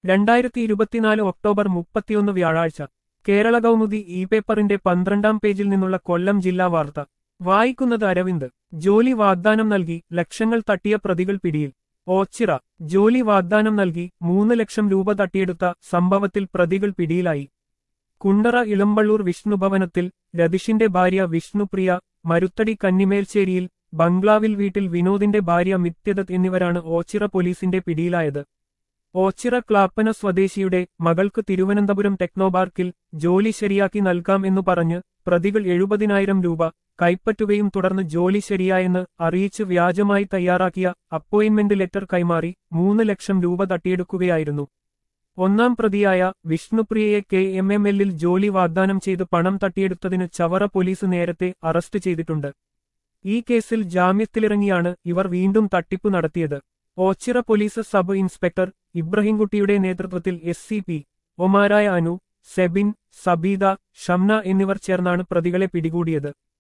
രണ്ടായിരത്തി ഇരുപത്തിനാല് ഒക്ടോബർ മുപ്പത്തിയൊന്ന് വ്യാഴാഴ്ച കേരള കൗമുദി ഇ പേപ്പറിന്റെ പന്ത്രണ്ടാം പേജിൽ നിന്നുള്ള കൊല്ലം ജില്ലാ വാർത്ത വായിക്കുന്നത് അരവിന്ദ് ജോലി വാഗ്ദാനം നൽകി ലക്ഷങ്ങൾ തട്ടിയ പ്രതികൾ പിടിയിൽ ഓച്ചിറ ജോലി വാഗ്ദാനം നൽകി മൂന്ന് ലക്ഷം രൂപ തട്ടിയെടുത്ത സംഭവത്തിൽ പ്രതികൾ പിടിയിലായി കുണ്ടറ ഇളമ്പള്ളൂർ വിഷ്ണുഭവനത്തിൽ രതീഷിന്റെ ഭാര്യ വിഷ്ണുപ്രിയ മരുത്തടി കന്നിമേൽച്ചേരിയിൽ ബംഗ്ലാവിൽ വീട്ടിൽ വിനോദിന്റെ ഭാര്യ മിത്യദത്ത് എന്നിവരാണ് ഓച്ചിറ പോലീസിന്റെ പിടിയിലായത് ഓച്ചിറ ക്ലാപ്പന സ്വദേശിയുടെ മകൾക്ക് തിരുവനന്തപുരം ടെക്നോപാർക്കിൽ ജോലി ശരിയാക്കി നൽകാം എന്നു പറഞ്ഞ് പ്രതികൾ എഴുപതിനായിരം രൂപ കൈപ്പറ്റുകയും തുടർന്ന് ജോലി ശരിയായെന്ന് അറിയിച്ച് വ്യാജമായി തയ്യാറാക്കിയ അപ്പോയിന്റ്മെന്റ് ലെറ്റർ കൈമാറി മൂന്ന് ലക്ഷം രൂപ തട്ടിയെടുക്കുകയായിരുന്നു ഒന്നാം പ്രതിയായ വിഷ്ണുപ്രിയയെ കെ എം എം എല്ലിൽ ജോലി വാഗ്ദാനം ചെയ്ത് പണം തട്ടിയെടുത്തതിന് ചവറ പോലീസ് നേരത്തെ അറസ്റ്റ് ചെയ്തിട്ടുണ്ട് ഈ കേസിൽ ജാമ്യത്തിലിറങ്ങിയാണ് ഇവർ വീണ്ടും തട്ടിപ്പ് നടത്തിയത് ഓച്ചിറ പോലീസ് സബ് ഇൻസ്പെക്ടർ ഇബ്രഹിംകുട്ടിയുടെ നേതൃത്വത്തിൽ എസ് സി പി ഒമാരായ അനു സെബിൻ സബീദ ഷംന എന്നിവർ ചേർന്നാണ് പ്രതികളെ പിടികൂടിയത്